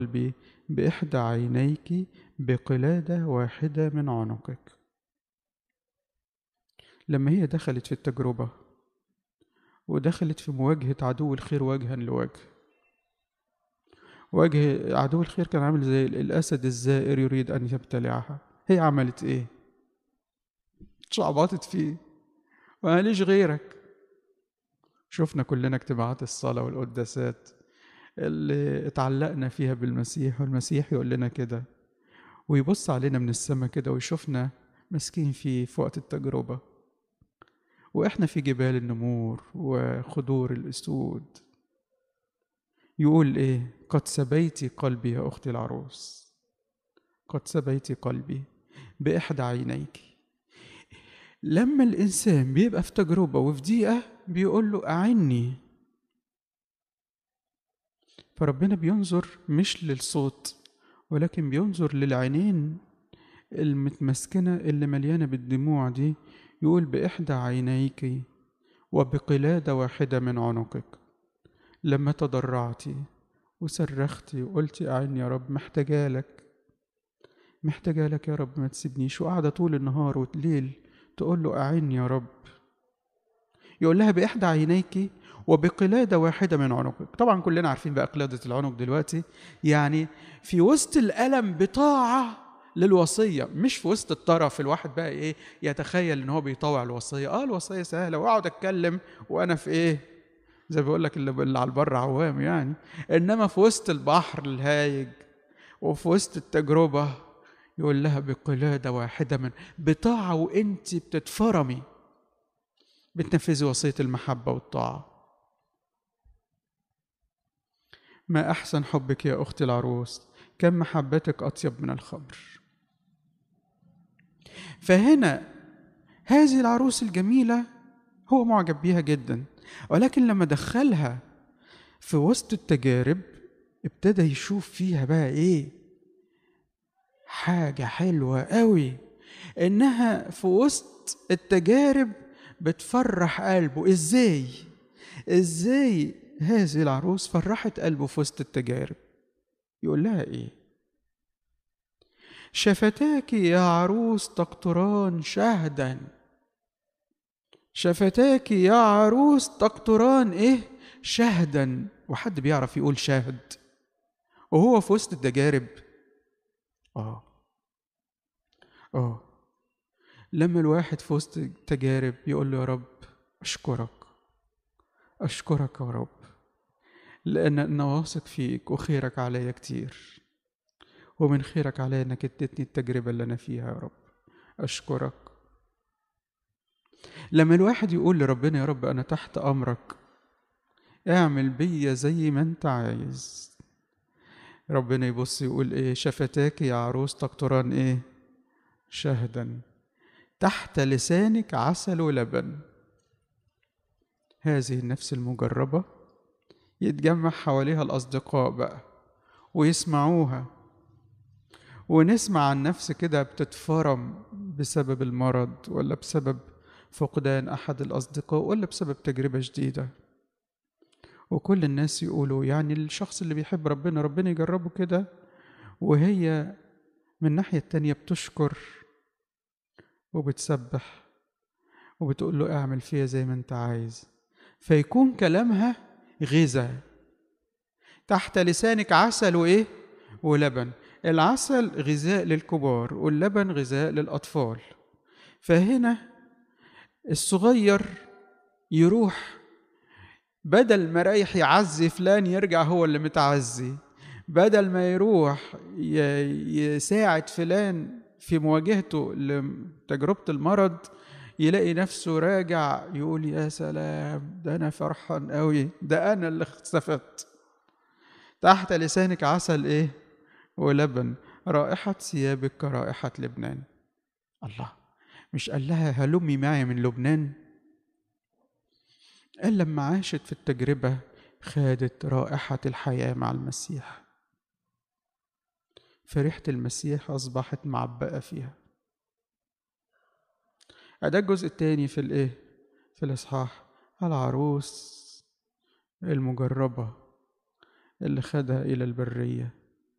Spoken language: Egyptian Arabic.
قلبي بإحدى عينيك بقلادة واحدة من عنقك لما هي دخلت في التجربة ودخلت في مواجهة عدو الخير وجها لوجه وجه عدو الخير كان عامل زي الأسد الزائر يريد أن يبتلعها هي عملت إيه؟ شعبطت فيه وماليش غيرك شفنا كلنا اجتماعات الصلاة والقداسات اللي اتعلقنا فيها بالمسيح والمسيح يقول لنا كده ويبص علينا من السماء كده ويشوفنا ماسكين فيه في وقت التجربة وإحنا في جبال النمور وخدور الأسود يقول إيه قد سبيت قلبي يا أختي العروس قد سبيت قلبي بإحدى عينيك لما الإنسان بيبقى في تجربة وفي ضيقة بيقول له أعني فربنا بينظر مش للصوت ولكن بينظر للعينين المتمسكنة اللي مليانة بالدموع دي يقول بإحدى عينيك وبقلادة واحدة من عنقك لما تضرعتي وصرختي وقلتي أعني يا رب محتاجالك محتاجالك يا رب ما تسيبنيش وقاعدة طول النهار والليل تقول له أعني يا رب يقول لها بإحدى عينيك وبقلادة واحدة من عنقك طبعا كلنا عارفين بقى قلادة العنق دلوقتي يعني في وسط الألم بطاعة للوصية مش في وسط الطرف الواحد بقى ايه يتخيل ان هو بيطوع الوصية اه الوصية سهلة واقعد اتكلم وانا في ايه زي بيقول لك اللي, اللي على البر عوام يعني انما في وسط البحر الهايج وفي وسط التجربة يقول لها بقلادة واحدة من بطاعة وانت بتتفرمي بتنفذي وصية المحبة والطاعة ما أحسن حبك يا أختي العروس كم محبتك أطيب من الخمر فهنا هذه العروس الجميلة هو معجب بيها جدا ولكن لما دخلها في وسط التجارب ابتدى يشوف فيها بقى ايه حاجة حلوة قوي انها في وسط التجارب بتفرح قلبه ازاي ازاي هذه العروس فرحت قلبه في وسط التجارب يقول لها ايه شفتاك يا عروس تقطران شهدا شفتاك يا عروس تقطران ايه شهدا وحد بيعرف يقول شاهد وهو في وسط التجارب اه اه لما الواحد في وسط التجارب يقول له يا رب اشكرك اشكرك يا رب لان انا واثق فيك وخيرك عليا كتير ومن خيرك عليا انك اديتني التجربه اللي انا فيها يا رب اشكرك لما الواحد يقول لربنا يا رب انا تحت امرك اعمل بيا زي ما انت عايز ربنا يبص يقول ايه شفتاك يا عروس تقطران ايه شهدا تحت لسانك عسل ولبن هذه النفس المجربة يتجمع حواليها الأصدقاء بقى ويسمعوها ونسمع عن نفس كده بتتفرم بسبب المرض ولا بسبب فقدان أحد الأصدقاء ولا بسبب تجربة جديدة وكل الناس يقولوا يعني الشخص اللي بيحب ربنا ربنا يجربه كده وهي من الناحية التانية بتشكر وبتسبح وبتقول له اعمل فيها زي ما انت عايز فيكون كلامها غذاء تحت لسانك عسل وايه ولبن العسل غذاء للكبار واللبن غذاء للاطفال فهنا الصغير يروح بدل ما رايح يعزي فلان يرجع هو اللي متعزي بدل ما يروح يساعد فلان في مواجهته لتجربة المرض يلاقي نفسه راجع يقول يا سلام ده أنا فرحان قوي ده أنا اللي استفدت تحت لسانك عسل إيه ولبن رائحة ثيابك كرائحة لبنان الله مش قال لها هلمي معي من لبنان قال لما عاشت في التجربة خادت رائحة الحياة مع المسيح فريحة المسيح أصبحت معبأة فيها ده الجزء التاني في الإيه؟ في الإصحاح العروس المجربة اللي خدها إلى البرية